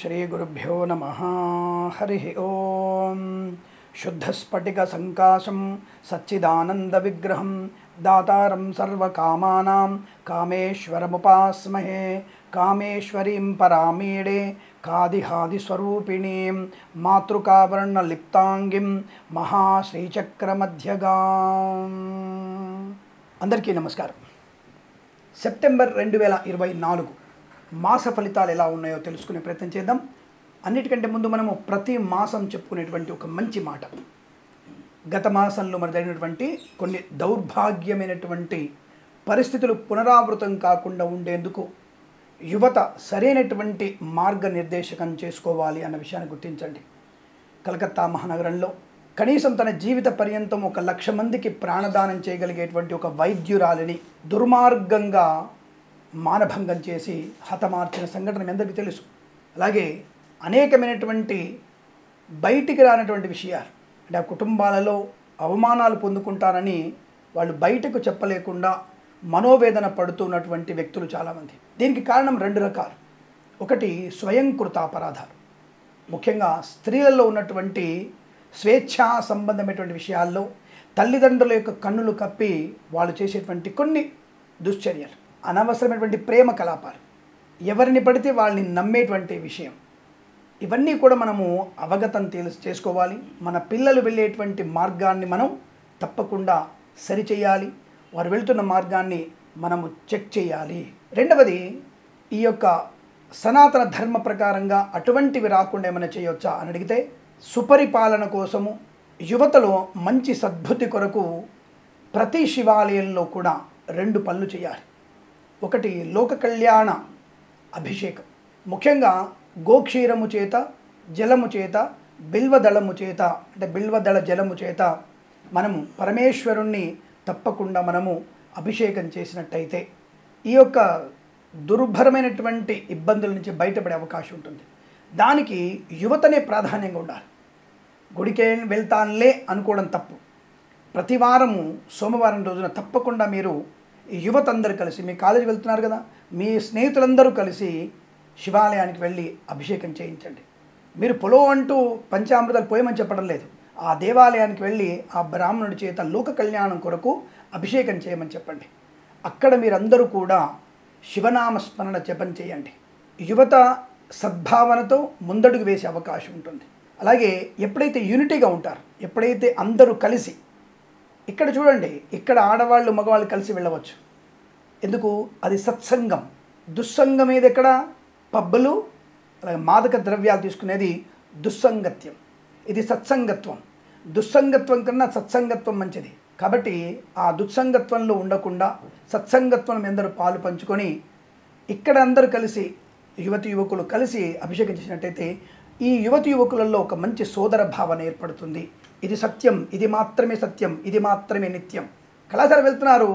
శ్రీగురుభ్యో నమ హరి ఓం శుద్ధస్ఫటికసంకాశం సచ్చిదానందవిగ్రహం దాతారం సర్వకామానాం కామేశ్వరముపాస్మహే కామేశ్వరీం పరామీడే కాదిహాదిస్వరూపిణీం మాతృకావర్ణలిప్తాంగిం మహాశ్రీచక్రమధ్యగాం అందరికీ నమస్కారం సెప్టెంబర్ రెండు వేల ఇరవై నాలుగు మాస ఫలితాలు ఎలా ఉన్నాయో తెలుసుకునే ప్రయత్నం చేద్దాం అన్నిటికంటే ముందు మనము ప్రతి మాసం చెప్పుకునేటువంటి ఒక మంచి మాట గత మాసంలో మరి జరిగినటువంటి కొన్ని దౌర్భాగ్యమైనటువంటి పరిస్థితులు పునరావృతం కాకుండా ఉండేందుకు యువత సరైనటువంటి మార్గనిర్దేశకం చేసుకోవాలి అన్న విషయాన్ని గుర్తించండి కలకత్తా మహానగరంలో కనీసం తన జీవిత పర్యంతం ఒక లక్ష మందికి ప్రాణదానం చేయగలిగేటువంటి ఒక వైద్యురాలిని దుర్మార్గంగా మానభంగం చేసి హతమార్చిన సంఘటన మీ అందరికీ తెలుసు అలాగే అనేకమైనటువంటి బయటికి రానటువంటి విషయాలు అంటే ఆ కుటుంబాలలో అవమానాలు పొందుకుంటారని వాళ్ళు బయటకు చెప్పలేకుండా మనోవేదన పడుతున్నటువంటి వ్యక్తులు చాలామంది దీనికి కారణం రెండు రకాలు ఒకటి స్వయంకృత అపరాధాలు ముఖ్యంగా స్త్రీలలో ఉన్నటువంటి స్వేచ్ఛా సంబంధమైనటువంటి విషయాల్లో తల్లిదండ్రుల యొక్క కన్నులు కప్పి వాళ్ళు చేసేటువంటి కొన్ని దుశ్చర్యలు అనవసరమైనటువంటి ప్రేమ కలాపాలు ఎవరిని పడితే వాళ్ళని నమ్మేటువంటి విషయం ఇవన్నీ కూడా మనము అవగతం తెలుసు చేసుకోవాలి మన పిల్లలు వెళ్ళేటువంటి మార్గాన్ని మనం తప్పకుండా సరిచేయాలి వారు వెళ్తున్న మార్గాన్ని మనము చెక్ చేయాలి రెండవది ఈ యొక్క సనాతన ధర్మ ప్రకారంగా అటువంటివి రాకుండా ఏమైనా చేయొచ్చా అని అడిగితే సుపరిపాలన కోసము యువతలో మంచి సద్బుద్ధి కొరకు ప్రతి శివాలయంలో కూడా రెండు పనులు చేయాలి ఒకటి లోక కళ్యాణ అభిషేకం ముఖ్యంగా గోక్షీరము చేత జలము చేత బిల్వదళము చేత అంటే బిల్వదళ జలము చేత మనము పరమేశ్వరుణ్ణి తప్పకుండా మనము అభిషేకం చేసినట్టయితే ఈ యొక్క దుర్భరమైనటువంటి ఇబ్బందుల నుంచి బయటపడే అవకాశం ఉంటుంది దానికి యువతనే ప్రాధాన్యంగా ఉండాలి గుడికే వెళ్తానులే అనుకోవడం తప్పు ప్రతి వారము సోమవారం రోజున తప్పకుండా మీరు ఈ యువత అందరూ కలిసి మీ కాలేజీ వెళ్తున్నారు కదా మీ స్నేహితులందరూ కలిసి శివాలయానికి వెళ్ళి అభిషేకం చేయించండి మీరు పొలో అంటూ పంచామృతాలు పోయమని చెప్పడం లేదు ఆ దేవాలయానికి వెళ్ళి ఆ బ్రాహ్మణుడి చేత లోక కళ్యాణం కొరకు అభిషేకం చేయమని చెప్పండి అక్కడ మీరందరూ కూడా శివనామ స్మరణ జపం చేయండి యువత సద్భావనతో ముందడుగు వేసే అవకాశం ఉంటుంది అలాగే ఎప్పుడైతే యూనిటీగా ఉంటారు ఎప్పుడైతే అందరూ కలిసి ఇక్కడ చూడండి ఇక్కడ ఆడవాళ్ళు మగవాళ్ళు కలిసి వెళ్ళవచ్చు ఎందుకు అది సత్సంగం దుస్సంగం ఏది ఎక్కడ పబ్బులు అలాగే మాదక ద్రవ్యాలు తీసుకునేది దుస్సంగత్యం ఇది సత్సంగత్వం దుస్సంగత్వం కన్నా సత్సంగత్వం మంచిది కాబట్టి ఆ దుస్సంగత్వంలో ఉండకుండా సత్సంగత్వం అందరూ పాలు పంచుకొని ఇక్కడ అందరూ కలిసి యువతి యువకులు కలిసి అభిషేకం చేసినట్టయితే ఈ యువతి యువకులలో ఒక మంచి సోదర భావన ఏర్పడుతుంది ఇది సత్యం ఇది మాత్రమే సత్యం ఇది మాత్రమే నిత్యం కళాశాల వెళ్తున్నారు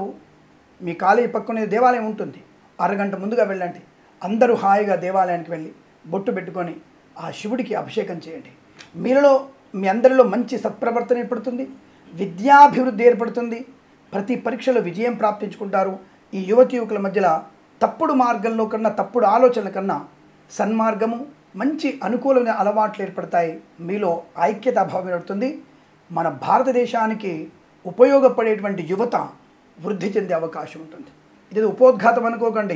మీ కాలేజీ పక్కనే దేవాలయం ఉంటుంది అరగంట ముందుగా వెళ్ళండి అందరూ హాయిగా దేవాలయానికి వెళ్ళి బొట్టు పెట్టుకొని ఆ శివుడికి అభిషేకం చేయండి మీలో మీ అందరిలో మంచి సత్ప్రవర్తన ఏర్పడుతుంది విద్యాభివృద్ధి ఏర్పడుతుంది ప్రతి పరీక్షలో విజయం ప్రాప్తించుకుంటారు ఈ యువతి యువకుల మధ్యలో తప్పుడు మార్గంలో కన్నా తప్పుడు ఆలోచనల కన్నా సన్మార్గము మంచి అనుకూలమైన అలవాట్లు ఏర్పడతాయి మీలో ఐక్యత భావం ఏర్పడుతుంది మన భారతదేశానికి ఉపయోగపడేటువంటి యువత వృద్ధి చెందే అవకాశం ఉంటుంది ఇది ఉపోద్ఘాతం అనుకోకండి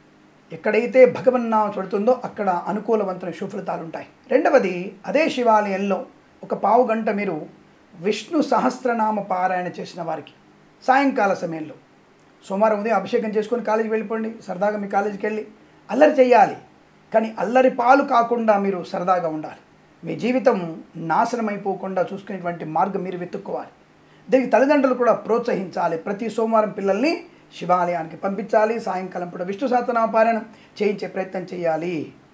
ఎక్కడైతే భగవన్నామం పడుతుందో అక్కడ అనుకూలవంతమైన సుఫలితాలు ఉంటాయి రెండవది అదే శివాలయంలో ఒక పావు గంట మీరు విష్ణు సహస్రనామ పారాయణ చేసిన వారికి సాయంకాల సమయంలో సోమవారం ఉదయం అభిషేకం చేసుకొని కాలేజీకి వెళ్ళిపోండి సరదాగా మీ కాలేజీకి వెళ్ళి అల్లరి చేయాలి కానీ అల్లరి పాలు కాకుండా మీరు సరదాగా ఉండాలి మీ జీవితం నాశనం అయిపోకుండా చూసుకునేటువంటి మార్గం మీరు వెతుక్కోవాలి దీనికి తల్లిదండ్రులు కూడా ప్రోత్సహించాలి ప్రతి సోమవారం పిల్లల్ని శివాలయానికి పంపించాలి సాయంకాలం పూట విష్ణు సహస్రనామ పారాయణం చేయించే ప్రయత్నం చేయాలి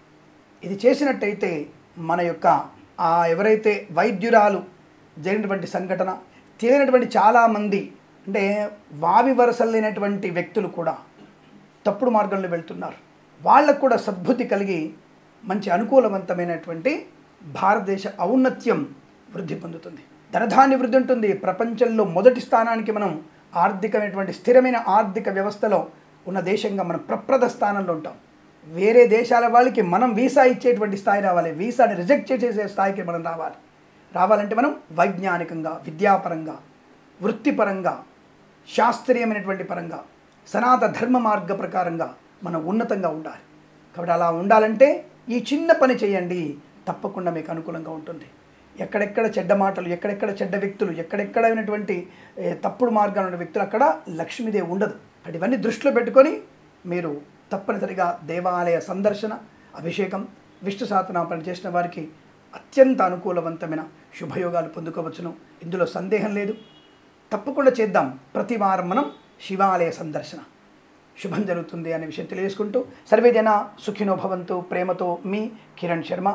ఇది చేసినట్టయితే మన యొక్క ఆ ఎవరైతే వైద్యురాలు జరిగినటువంటి సంఘటన తెలియనటువంటి చాలామంది అంటే వావి వరసలు లేనటువంటి వ్యక్తులు కూడా తప్పుడు మార్గంలో వెళ్తున్నారు వాళ్ళకు కూడా సద్బుద్ధి కలిగి మంచి అనుకూలవంతమైనటువంటి భారతదేశ ఔన్నత్యం వృద్ధి పొందుతుంది ధనధాన్య వృద్ధి ఉంటుంది ప్రపంచంలో మొదటి స్థానానికి మనం ఆర్థికమైనటువంటి స్థిరమైన ఆర్థిక వ్యవస్థలో ఉన్న దేశంగా మనం ప్రప్రథ స్థానంలో ఉంటాం వేరే దేశాల వాళ్ళకి మనం వీసా ఇచ్చేటువంటి స్థాయి రావాలి వీసాని రిజెక్ట్ చేసే స్థాయికి మనం రావాలి రావాలంటే మనం వైజ్ఞానికంగా విద్యాపరంగా వృత్తిపరంగా శాస్త్రీయమైనటువంటి పరంగా సనాతన ధర్మ మార్గ ప్రకారంగా మనం ఉన్నతంగా ఉండాలి కాబట్టి అలా ఉండాలంటే ఈ చిన్న పని చేయండి తప్పకుండా మీకు అనుకూలంగా ఉంటుంది ఎక్కడెక్కడ చెడ్డ మాటలు ఎక్కడెక్కడ చెడ్డ వ్యక్తులు ఎక్కడెక్కడైనటువంటి ఏ, తప్పుడు మార్గాలు ఉన్న వ్యక్తులు అక్కడ లక్ష్మీదేవి ఉండదు కాబట్టి ఇవన్నీ దృష్టిలో పెట్టుకొని మీరు తప్పనిసరిగా దేవాలయ సందర్శన అభిషేకం విష్ణు సాధనాపన చేసిన వారికి అత్యంత అనుకూలవంతమైన శుభయోగాలు పొందుకోవచ్చును ఇందులో సందేహం లేదు తప్పకుండా చేద్దాం ప్రతి వారం మనం శివాలయ సందర్శన శుభం జరుగుతుంది అనే విషయం తెలియజేసుకుంటూ సర్వేజన సుఖినో భవంతు ప్రేమతో మీ కిరణ్ శర్మ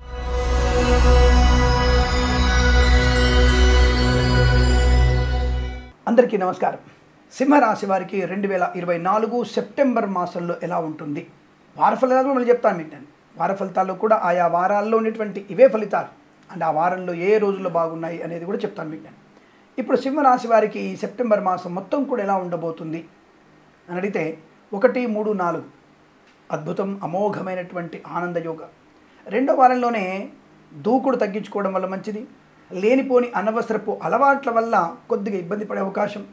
అందరికీ నమస్కారం సింహరాశి వారికి రెండు వేల ఇరవై నాలుగు సెప్టెంబర్ మాసంలో ఎలా ఉంటుంది వార ఫలితాలు మళ్ళీ చెప్తాను మీకు నేను వార ఫలితాల్లో కూడా ఆయా వారాల్లో ఉన్నటువంటి ఇవే ఫలితాలు అండ్ ఆ వారంలో ఏ రోజుల్లో బాగున్నాయి అనేది కూడా చెప్తాను మీకు నేను ఇప్పుడు సింహరాశి వారికి ఈ సెప్టెంబర్ మాసం మొత్తం కూడా ఎలా ఉండబోతుంది అని అడిగితే ఒకటి మూడు నాలుగు అద్భుతం అమోఘమైనటువంటి ఆనందయోగ రెండో వారంలోనే దూకుడు తగ్గించుకోవడం వల్ల మంచిది లేనిపోని అనవసరపు అలవాట్ల వల్ల కొద్దిగా ఇబ్బంది పడే అవకాశం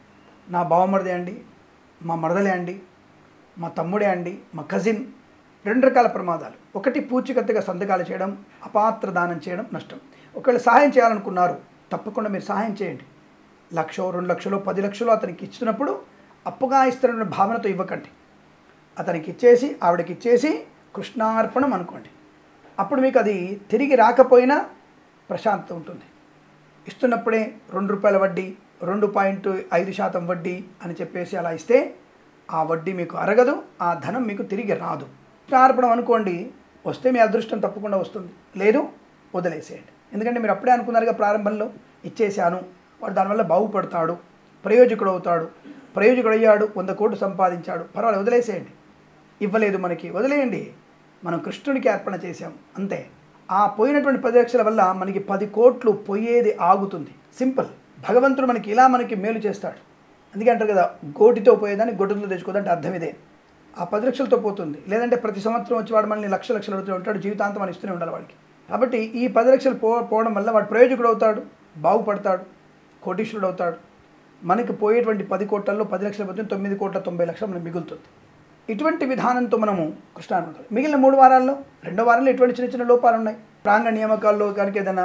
నా బావమరదే అండి మా మరదలే అండి మా తమ్ముడే అండి మా కజిన్ రెండు రకాల ప్రమాదాలు ఒకటి పూచికత్తుగా సంతకాలు చేయడం అపాత్ర దానం చేయడం నష్టం ఒకవేళ సహాయం చేయాలనుకున్నారు తప్పకుండా మీరు సహాయం చేయండి లక్షో రెండు లక్షలు పది లక్షలు అతనికి ఇస్తున్నప్పుడు అప్పుగా ఇస్తున్న భావనతో ఇవ్వకండి అతనికి ఇచ్చేసి ఆవిడకి ఇచ్చేసి కృష్ణార్పణం అనుకోండి అప్పుడు మీకు అది తిరిగి రాకపోయినా ప్రశాంతత ఉంటుంది ఇస్తున్నప్పుడే రెండు రూపాయల వడ్డీ రెండు పాయింట్ ఐదు శాతం వడ్డీ అని చెప్పేసి అలా ఇస్తే ఆ వడ్డీ మీకు అరగదు ఆ ధనం మీకు తిరిగి రాదు కృష్ణార్పణం అనుకోండి వస్తే మీ అదృష్టం తప్పకుండా వస్తుంది లేదు వదిలేసేయండి ఎందుకంటే మీరు అప్పుడే అనుకున్నారుగా ప్రారంభంలో ఇచ్చేశాను వాడు దానివల్ల బాగుపడతాడు ప్రయోజకుడు అవుతాడు ప్రయోజకుడు అయ్యాడు వంద కోట్లు సంపాదించాడు పర్వాలేదు వదిలేసేయండి ఇవ్వలేదు మనకి వదిలేయండి మనం కృష్ణుడికి అర్పణ చేశాం అంతే ఆ పోయినటువంటి పది లక్షల వల్ల మనకి పది కోట్లు పోయేది ఆగుతుంది సింపుల్ భగవంతుడు మనకి ఇలా మనకి మేలు చేస్తాడు అందుకే అంటారు కదా గోటితో పోయేదాన్ని గొడ్డుతో తెచ్చుకోదంటే అర్థం ఇదే ఆ పది లక్షలతో పోతుంది లేదంటే ప్రతి సంవత్సరం వచ్చి వాడు మనల్ని లక్ష లక్షలు అడుగుతూ ఉంటాడు జీవితాంతం మనం ఇస్తూనే ఉండాలి వాడికి కాబట్టి ఈ పది లక్షలు పో పోవడం వల్ల వాడు ప్రయోజకుడు అవుతాడు బాగుపడతాడు కోటీశ్వరుడు అవుతాడు మనకి పోయేటువంటి పది కోట్లలో పది లక్షల పోతే తొమ్మిది కోట్ల తొంభై లక్షలు మనకు మిగులుతుంది ఇటువంటి విధానంతో మనము కృష్ణానందం మిగిలిన మూడు వారాల్లో రెండో వారంలో ఎటువంటి చిన్న చిన్న లోపాలు ఉన్నాయి ప్రాంగ నియామకాల్లో కనుక ఏదైనా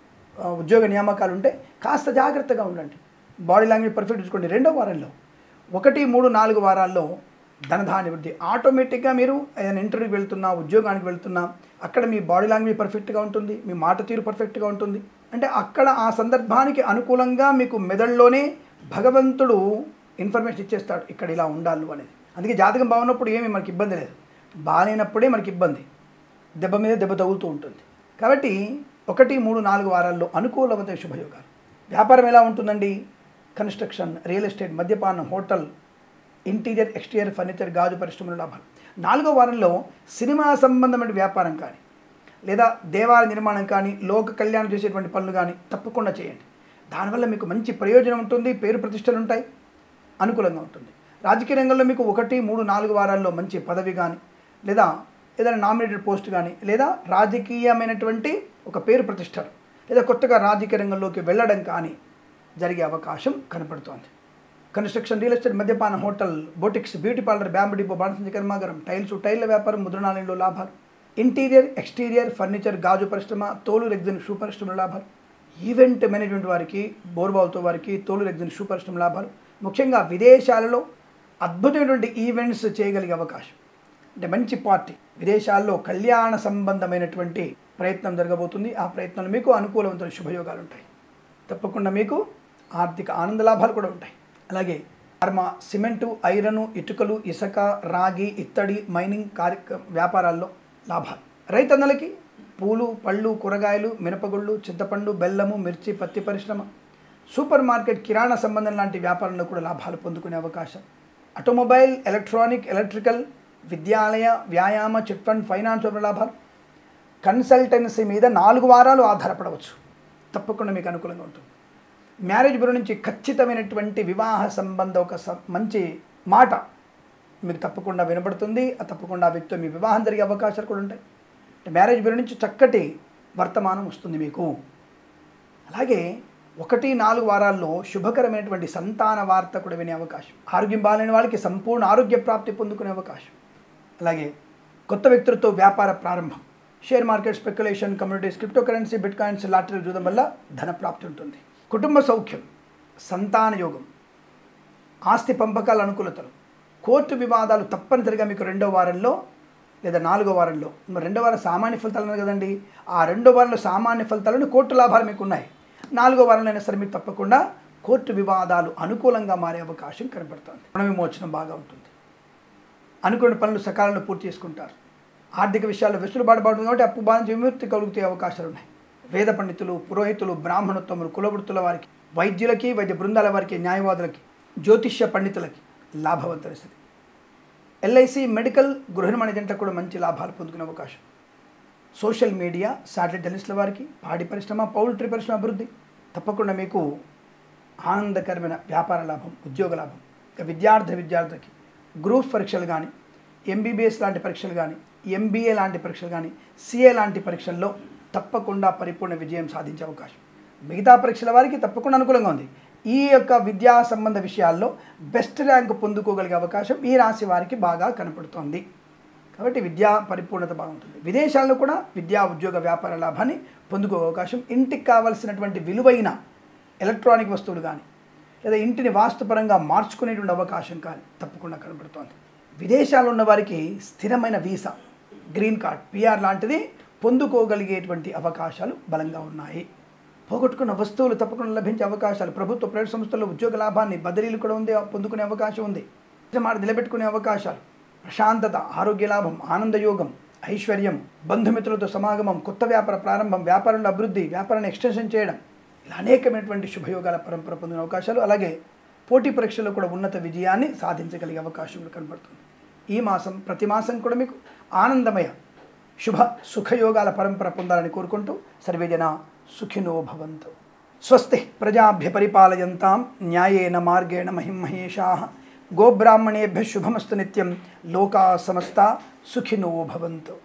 ఆ, ఉద్యోగ నియామకాలు ఉంటే కాస్త జాగ్రత్తగా ఉండండి బాడీ లాంగ్వేజ్ పర్ఫెక్ట్ చూసుకోండి రెండో వారంలో ఒకటి మూడు నాలుగు వారాల్లో ధనధాన్య వృద్ధి ఆటోమేటిక్గా మీరు ఏదైనా ఇంటర్వ్యూకి వెళ్తున్నా ఉద్యోగానికి వెళ్తున్నా అక్కడ మీ బాడీ లాంగ్వేజ్ పర్ఫెక్ట్గా ఉంటుంది మీ మాట తీరు పర్ఫెక్ట్గా ఉంటుంది అంటే అక్కడ ఆ సందర్భానికి అనుకూలంగా మీకు మెదడులోనే భగవంతుడు ఇన్ఫర్మేషన్ ఇచ్చేస్తాడు ఇక్కడ ఇలా ఉండాలి నువ్వు అనేది అందుకే జాతకం బాగున్నప్పుడు ఏమీ మనకి ఇబ్బంది లేదు బాగాలేనప్పుడే మనకి ఇబ్బంది దెబ్బ మీద దెబ్బ తగులుతూ ఉంటుంది కాబట్టి ఒకటి మూడు నాలుగు వారాల్లో అనుకూలమైన శుభయోగాలు వ్యాపారం ఎలా ఉంటుందండి కన్స్ట్రక్షన్ రియల్ ఎస్టేట్ మద్యపానం హోటల్ ఇంటీరియర్ ఎక్స్టీరియర్ ఫర్నిచర్ గాజు పరిశ్రమల లాభాలు నాలుగో వారంలో సినిమా సంబంధమైన వ్యాపారం కానీ లేదా దేవాలయ నిర్మాణం కానీ లోక కళ్యాణం చేసేటువంటి పనులు కానీ తప్పకుండా చేయండి దానివల్ల మీకు మంచి ప్రయోజనం ఉంటుంది పేరు ప్రతిష్టలు ఉంటాయి అనుకూలంగా ఉంటుంది రాజకీయ రంగంలో మీకు ఒకటి మూడు నాలుగు వారాల్లో మంచి పదవి కానీ లేదా ఏదైనా నామినేటెడ్ పోస్ట్ కానీ లేదా రాజకీయమైనటువంటి ఒక పేరు ప్రతిష్టలు లేదా కొత్తగా రాజకీయ రంగంలోకి వెళ్ళడం కానీ జరిగే అవకాశం కనపడుతోంది కన్స్ట్రక్షన్ రియల్ ఎస్టేట్ మద్యపాన hotel boutiques beauty parlour bamboo depot బాణసంచి కర్మాగారం టైల్స్ టైల్ల వ్యాపారం ముద్రణాలయంలో లాభాలు ఇంటీరియర్ ఎక్స్టీరియర్ ఫర్నిచర్ గాజు పరిశ్రమ తోలు రెగ్జిన్ షూ పరిశ్రమ లాభాలు ఈవెంట్ మేనేజ్మెంట్ వారికి బోర్బాల్తో వారికి తోలు రెగ్జిన్ షూ పరిశ్రమ లాభాలు ముఖ్యంగా విదేశాలలో అద్భుతమైనటువంటి ఈవెంట్స్ చేయగలిగే అవకాశం అంటే మంచి పార్టీ విదేశాల్లో కళ్యాణ సంబంధమైనటువంటి ప్రయత్నం జరగబోతుంది ఆ ప్రయత్నంలో మీకు అనుకూలవంతమైన శుభయోగాలు ఉంటాయి తప్పకుండా మీకు ఆర్థిక ఆనంద లాభాలు కూడా ఉంటాయి అలాగే ఫార్మా సిమెంటు ఐరను ఇటుకలు ఇసుక రాగి ఇత్తడి మైనింగ్ కార్య వ్యాపారాల్లో లాభాలు రైతన్నలకి పూలు పళ్ళు కూరగాయలు మినపగుళ్ళు చింతపండు బెల్లము మిర్చి పత్తి పరిశ్రమ సూపర్ మార్కెట్ కిరాణా సంబంధం లాంటి వ్యాపారంలో కూడా లాభాలు పొందుకునే అవకాశం ఆటోమొబైల్ ఎలక్ట్రానిక్ ఎలక్ట్రికల్ విద్యాలయ వ్యాయామ చిట్ ఫండ్ ఫైనాన్స్ వల్ల లాభాలు కన్సల్టెన్సీ మీద నాలుగు వారాలు ఆధారపడవచ్చు తప్పకుండా మీకు అనుకూలంగా ఉంటుంది మ్యారేజ్ బ్యూరో నుంచి ఖచ్చితమైనటువంటి వివాహ సంబంధ ఒక స- మంచి మాట మీకు తప్పకుండా వినబడుతుంది ఆ తప్పకుండా ఆ వ్యక్తితో మీ వివాహం జరిగే అవకాశాలు కూడా ఉంటాయి అంటే మ్యారేజ్ బ్యూరో నుంచి చక్కటి వర్తమానం వస్తుంది మీకు అలాగే ఒకటి నాలుగు వారాల్లో శుభకరమైనటువంటి సంతాన వార్త కూడా వినే అవకాశం ఆరోగ్యం బాగాలేని వాళ్ళకి సంపూర్ణ ఆరోగ్య ప్రాప్తి పొందుకునే అవకాశం అలాగే కొత్త వ్యక్తులతో వ్యాపార ప్రారంభం share market speculation communities cryptocurrency bitcoins lottery చూడడం వల్ల ధన ప్రాప్తి ఉంటుంది కుటుంబ సౌఖ్యం సంతాన యోగం ఆస్తి పంపకాల అనుకూలతలు కోర్టు వివాదాలు తప్పనిసరిగా మీకు రెండో వారంలో లేదా నాలుగో వారంలో మరి రెండో వారం సామాన్య ఫలితాలు ఉన్నాయి కదండి ఆ రెండో వారంలో సామాన్య ఫలితాలను కోర్టు లాభాలు మీకు ఉన్నాయి నాలుగో వారంలో అయినా సరే మీకు తప్పకుండా కోర్టు వివాదాలు అనుకూలంగా మారే అవకాశం కనబడుతుంది రుణ విమోచనం బాగా ఉంటుంది అనుకున్న పనులు సకాలంలో పూర్తి చేసుకుంటారు ఆర్థిక విషయాల్లో వెసులుబాటు పడుతుంది కాబట్టి అప్పు బాధించి విముక్తి కలుగుతే అవకాశాలు ఉన్నాయి వేద పండితులు పురోహితులు బ్రాహ్మణోత్తములు కులవృత్తుల వారికి వైద్యులకి వైద్య బృందాల వారికి న్యాయవాదులకి జ్యోతిష్య పండితులకి లాభవంతమైన స్థితి ఎల్ఐసి మెడికల్ గృహ మేనేజెంట్లకు కూడా మంచి లాభాలు పొందుకునే అవకాశం సోషల్ మీడియా శాటిలైట్ జర్నలిస్టుల వారికి పాడి పరిశ్రమ పౌల్ట్రీ పరిశ్రమ అభివృద్ధి తప్పకుండా మీకు ఆనందకరమైన వ్యాపార లాభం ఉద్యోగ లాభం ఇక విద్యార్థి విద్యార్థులకి గ్రూప్ పరీక్షలు కానీ ఎంబీబీఎస్ లాంటి పరీక్షలు కానీ ఎంబీఏ లాంటి పరీక్షలు కానీ సిఏ లాంటి పరీక్షల్లో తప్పకుండా పరిపూర్ణ విజయం సాధించే అవకాశం మిగతా పరీక్షల వారికి తప్పకుండా అనుకూలంగా ఉంది ఈ యొక్క విద్యా సంబంధ విషయాల్లో బెస్ట్ ర్యాంక్ పొందుకోగలిగే అవకాశం ఈ రాశి వారికి బాగా కనపడుతోంది కాబట్టి విద్యా పరిపూర్ణత బాగుంటుంది విదేశాల్లో కూడా విద్యా ఉద్యోగ వ్యాపార లాభాన్ని పొందుకో అవకాశం ఇంటికి కావలసినటువంటి విలువైన ఎలక్ట్రానిక్ వస్తువులు కానీ లేదా ఇంటిని వాస్తుపరంగా మార్చుకునేటువంటి అవకాశం కానీ తప్పకుండా కనబడుతోంది విదేశాల్లో ఉన్న వారికి స్థిరమైన వీసా గ్రీన్ కార్డ్ పిఆర్ లాంటిది పొందుకోగలిగేటువంటి అవకాశాలు బలంగా ఉన్నాయి పోగొట్టుకున్న వస్తువులు తప్పకుండా లభించే అవకాశాలు ప్రభుత్వ ప్రైవేట్ సంస్థల్లో ఉద్యోగ లాభాన్ని బదిలీలు కూడా ఉంది పొందుకునే అవకాశం ఉంది మాట నిలబెట్టుకునే అవకాశాలు ప్రశాంతత ఆరోగ్య లాభం ఆనందయోగం ఐశ్వర్యం బంధుమిత్రులతో సమాగమం కొత్త వ్యాపార ప్రారంభం వ్యాపారంలో అభివృద్ధి వ్యాపారాన్ని ఎక్స్టెన్షన్ చేయడం ఇలా అనేకమైనటువంటి శుభయోగాల పరంపర పొందిన అవకాశాలు అలాగే పోటీ పరీక్షల్లో కూడా ఉన్నత విజయాన్ని సాధించగలిగే అవకాశం కూడా కనబడుతుంది ఈ మాసం ప్రతి మాసం కూడా మీకు ఆనందమయ శుభ సుఖయోగాల పరంపర పొందాలని కోరుకుంటూ సర్వేజన సుఖినో భవంతు స్వస్తి ప్రజాభ్య పరిపాలయంతాం న్యాయేన మార్గేణ మహిమహేషా గోబ్రాహ్మణేభ్య శుభమస్తు నిత్యం లోకా సమస్త సుఖినో భవంతు